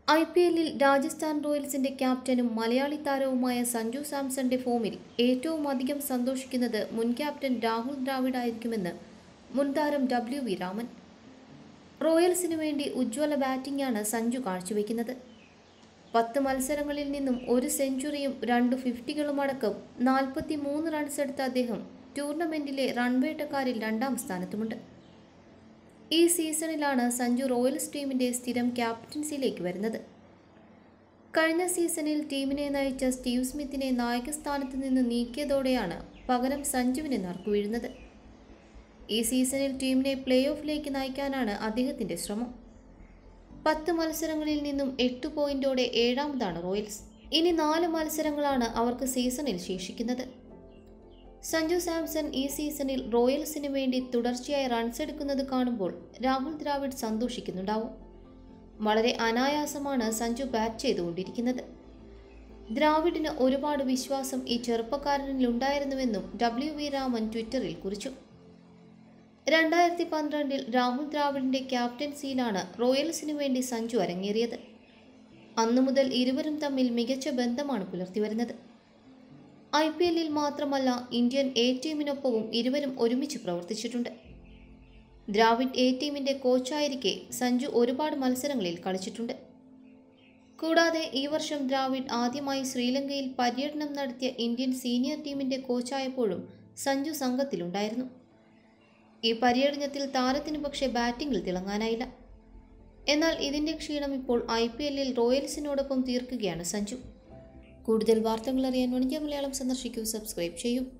I P എല്ലിൽ രാജസ്ഥാൻ റോയൽസിന്റെ ക്യാപ്റ്റനും മലയാളി താരവുമായ സഞ്ജു സാംസന്റെ ഫോമിൽ ഏറ്റവും അധികം സന്തോഷിക്കുന്നത് മുൻ ക്യാപ്റ്റൻ രാഹുൽ ദ്രാവിഡ് ആയിരിക്കുമെന്ന് മുൻ താരം ഡബ്ല്യു വി രാമൻ റോയൽസിനു വേണ്ടി ഉജ്ജ്വല ബാറ്റിംഗാണ് സഞ്ജു കാഴ്ചവെക്കുന്നത് പത്ത് മത്സരങ്ങളിൽ നിന്നും ഒരു സെഞ്ചുറിയും രണ്ട് ഫിഫ്റ്റികളുമടക്കം നാൽപ്പത്തി മൂന്ന് റൺസ് എടുത്ത അദ്ദേഹം ടൂർണമെന്റിലെ റൺവേട്ടക്കാരിൽ രണ്ടാം സ്ഥാനത്തുമുണ്ട് ഈ സീസണിലാണ് സഞ്ജു റോയൽസ് ടീമിന്റെ സ്ഥിരം ക്യാപ്റ്റൻസിയിലേക്ക് വരുന്നത് കഴിഞ്ഞ സീസണിൽ ടീമിനെ നയിച്ച സ്റ്റീവ് സ്മിത്തിനെ നായകസ്ഥാനത്ത് നിന്ന് നീക്കിയതോടെയാണ് പകരം സഞ്ജുവിനെ നറുക്കുവീഴുന്നത് ഈ സീസണിൽ ടീമിനെ പ്ലേ ഓഫിലേക്ക് നയിക്കാനാണ് അദ്ദേഹത്തിന്റെ ശ്രമം പത്ത് മത്സരങ്ങളിൽ നിന്നും എട്ട് പോയിന്റോടെ ഏഴാമതാണ് റോയൽസ് ഇനി നാല് മത്സരങ്ങളാണ് അവർക്ക് സീസണിൽ ശേഷിക്കുന്നത് സഞ്ജു സാംസൺ ഈ സീസണിൽ റോയൽസിന് വേണ്ടി തുടർച്ചയായി റൺസ് എടുക്കുന്നത് കാണുമ്പോൾ രാഹുൽ ദ്രാവിഡ് സന്തോഷിക്കുന്നുണ്ടാവും വളരെ അനായാസമാണ് സഞ്ജു ബാറ്റ് ചെയ്തുകൊണ്ടിരിക്കുന്നത് ദ്രാവിഡിന് ഒരുപാട് വിശ്വാസം ഈ ചെറുപ്പക്കാരനിലുണ്ടായിരുന്നുവെന്നും ഡബ്ല്യു വി രാമൻ ട്വിറ്ററിൽ കുറിച്ചു രണ്ടായിരത്തി പന്ത്രണ്ടിൽ രാഹുൽ ദ്രാവിഡിന്റെ ക്യാപ്റ്റൻസിയിലാണ് റോയൽസിനു വേണ്ടി സഞ്ജു അരങ്ങേറിയത് അന്നു മുതൽ ഇരുവരും തമ്മിൽ മികച്ച ബന്ധമാണ് പുലർത്തിവരുന്നത് ഐ പി എല്ലിൽ മാത്രമല്ല ഇന്ത്യൻ എ ടീമിനൊപ്പവും ഇരുവരും ഒരുമിച്ച് പ്രവർത്തിച്ചിട്ടുണ്ട് ദ്രാവിഡ് എ ടീമിന്റെ കോച്ചായിരിക്കെ സഞ്ജു ഒരുപാട് മത്സരങ്ങളിൽ കളിച്ചിട്ടുണ്ട് കൂടാതെ ഈ വർഷം ദ്രാവിഡ് ആദ്യമായി ശ്രീലങ്കയിൽ പര്യടനം നടത്തിയ ഇന്ത്യൻ സീനിയർ ടീമിന്റെ കോച്ചായപ്പോഴും സഞ്ജു സംഘത്തിലുണ്ടായിരുന്നു ഈ പര്യടനത്തിൽ താരത്തിന് പക്ഷേ ബാറ്റിംഗിൽ തിളങ്ങാനായില്ല എന്നാൽ ഇതിന്റെ ക്ഷീണം ഇപ്പോൾ ഐ പി എല്ലിൽ റോയൽസിനോടൊപ്പം തീർക്കുകയാണ് സഞ്ജു കൂടുതൽ വാർത്തകൾ അറിയാൻ വണിജ്യ മലയാളം സന്ദർശിക്കൂ സബ്സ്ക്രൈബ് ചെയ്യൂ